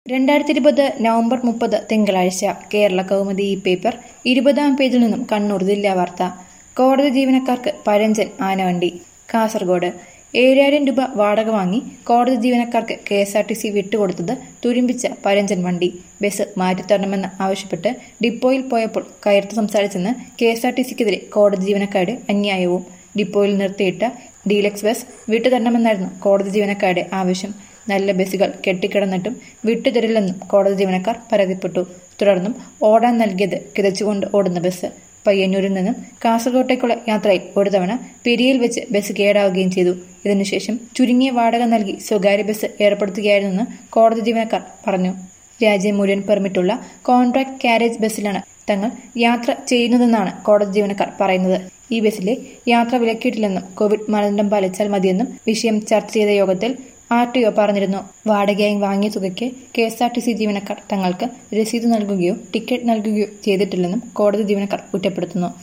രണ്ടായിരത്തി ഇരുപത് നവംബർ മുപ്പത് തിങ്കളാഴ്ച കേരള കൗമുദി ഈ പേപ്പർ ഇരുപതാം പേജിൽ നിന്നും കണ്ണൂർ ജില്ലാ വാർത്ത കോടതി ജീവനക്കാർക്ക് പഴഞ്ചൻ ആനവണ്ടി കാസർഗോഡ് ഏഴായിരം രൂപ വാടക വാങ്ങി കോടതി ജീവനക്കാർക്ക് K S R T C വിട്ടുകൊടുത്തത് തുരുമ്പിച്ച പഴഞ്ചൻ വണ്ടി ബസ് മാറ്റിത്തരണമെന്ന് ആവശ്യപ്പെട്ട് ഡിപ്പോയിൽ പോയപ്പോൾ കയർത്ത് സംസാരിച്ചെന്ന് കെ എസ് ആർ ടി സിക്കെതിരെ കോടതി ജീവനക്കാരുടെ അന്യായവും ഡിപ്പോയിൽ നിർത്തിയിട്ട ഡീലക്സ് ബസ് വിട്ടുതരണമെന്നായിരുന്നു കോടതി ജീവനക്കാരുടെ ആവശ്യം നല്ല ബസ്സുകൾ കെട്ടിക്കിടന്നിട്ടും വിട്ടുതരില്ലെന്നും കോടതി ജീവനക്കാർ പരാതിപ്പെട്ടു തുടർന്നും ഓടാൻ നൽകിയത് കിതച്ചുകൊണ്ട് ഓടുന്ന ബസ് പയ്യന്നൂരിൽ നിന്നും കാസർഗോട്ടേക്കുള്ള യാത്രയിൽ ഒരു തവണ പെരിയയിൽ വെച്ച് ബസ് കേടാവുകയും ചെയ്തു ഇതിനുശേഷം ചുരുങ്ങിയ വാടക നൽകി സ്വകാര്യ ബസ് ഏർപ്പെടുത്തുകയായിരുന്നെന്ന് കോടതി ജീവനക്കാർ പറഞ്ഞു രാജ്യം മുഴുവൻ പെർമിറ്റുള്ള കോൺട്രാക്ട് കാരേജ് ബസ്സിലാണ് തങ്ങൾ യാത്ര ചെയ്യുന്നതെന്നാണ് കോടതി ജീവനക്കാർ പറയുന്നത് ഈ ബസ്സിലെ യാത്ര വിലക്കിയിട്ടില്ലെന്നും കോവിഡ് മാനദണ്ഡം പാലിച്ചാൽ മതിയെന്നും വിഷയം ചർച്ച ചെയ്ത യോഗത്തിൽ ആർ ടി ഒ പറഞ്ഞിരുന്നു വാടകയായി വാങ്ങിയ തുകയ്ക്ക് K S R T C ജീവനക്കാർ തങ്ങൾക്ക് രസീത് നൽകുകയോ ടിക്കറ്റ് നൽകുകയോ ചെയ്തിട്ടില്ലെന്നും കോടതി ജീവനക്കാർ കുറ്റപ്പെടുത്തുന്നു